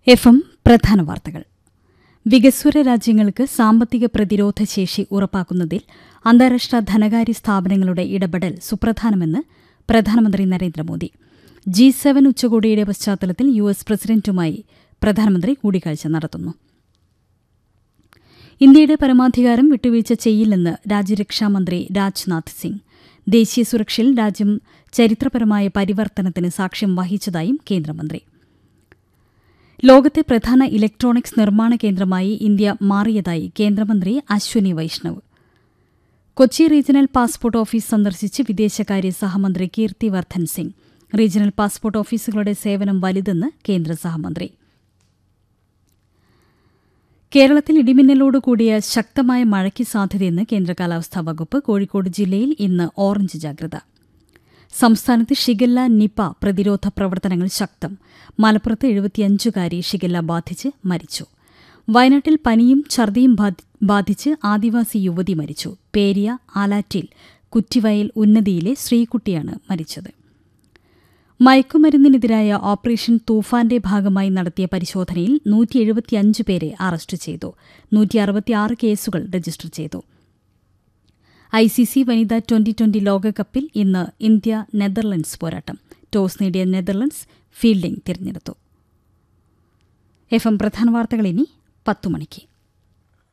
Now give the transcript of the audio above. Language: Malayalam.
എഫ് എം പ്രധാന വാർത്തകൾ വികസ്വര രാജ്യങ്ങൾക്ക് സാമ്പത്തിക പ്രതിരോധ ശേഷി ഉറപ്പാക്കുന്നതിൽ അന്താരാഷ്ട്ര ധനകാര്യ സ്ഥാപനങ്ങളുടെ ഇടപെടൽ സുപ്രധാനമെന്ന് പ്രധാനമന്ത്രി നരേന്ദ്രമോദി ജി സെവൻ ഉച്ചകോടിയുടെ പശ്ചാത്തലത്തിൽ യു എസ് പ്രസിഡന്റുമായി പ്രധാനമന്ത്രി കൂടിക്കാഴ്ച നടത്തുന്നു ഇന്ത്യയുടെ പരമാധികാരം വിട്ടുവീഴ്ച ചെയ്യില്ലെന്ന് രാജ്യരക്ഷാമന്ത്രി രാജ്നാഥ് സിംഗ് ദേശീയ സുരക്ഷയിൽ രാജ്യം ചരിത്രപരമായ പരിവർത്തനത്തിന് സാക്ഷ്യം വഹിച്ചതായും കേന്ദ്രമന്ത്രി ലോകത്തെ പ്രധാന ഇലക്ട്രോണിക്സ് നിർമ്മാണ കേന്ദ്രമായി ഇന്ത്യ മാറിയതായി കേന്ദ്രമന്ത്രി Ashwini Vaishnaw Kochi regional passport office സന്ദർശിച്ച് വിദേശകാര്യ സഹമന്ത്രി കീർത്തി വർദ്ധൻ സിംഗ് റീജിയണൽ പാസ്പോർട്ട് ഓഫീസുകളുടെ സേവനം വലുതെന്ന് കേന്ദ്ര സഹമന്ത്രി കേരളത്തിൽ ഇടിമിന്നലോട് കൂടിയ ശക്തമായ മഴയ്ക്ക് സാധ്യതയെന്ന് കേന്ദ്ര കാലാവസ്ഥാ വകുപ്പ് കോഴിക്കോട് ജില്ലയിൽ ഇന്ന് ഓറഞ്ച് ജാഗ്രത സംസ്ഥാനത്ത് ഷിഗല്ല നിപ പ്രതിരോധ പ്രവർത്തനങ്ങൾ ശക്തം മലപ്പുറത്ത് എഴുപത്തിയഞ്ചുകാരി ഷിഗല്ല ബാധിച്ച് മരിച്ചു വയനാട്ടിൽ പനിയും ഛർദിയും ബാധിച്ച് ആദിവാസി യുവതി മരിച്ചു പേരിയ ആലാറ്റിൽ കുറ്റിവയൽ ഉന്നതിയിലെ ശ്രീകുട്ടിയാണ് മരിച്ചത് മയക്കുമരുന്നിനെതിരായ ഓപ്പറേഷൻ തൂഫാന്റെ ഭാഗമായി നടത്തിയ പരിശോധനയിൽ നൂറ്റി എഴുപത്തിയഞ്ച് പേരെ അറസ്റ്റ് ചെയ്തു നൂറ്റി അറുപത്തിയാറ് കേസുകൾ രജിസ്റ്റർ ചെയ്തു ഐ സി സി വനിതാ ട്വന്റി ട്വന്റി ലോകകപ്പിൽ ഇന്ന് ഇന്ത്യ നെതർലൻഡ്സ് പോരാട്ടം ടോസ് നേടിയ നെതർലൻഡ്സ് ഫീൽഡിംഗ് തിരഞ്ഞെടുത്തു എഫ് എം പ്രധാന വാർത്തകൾ ഇനി പത്തു മണിക്ക്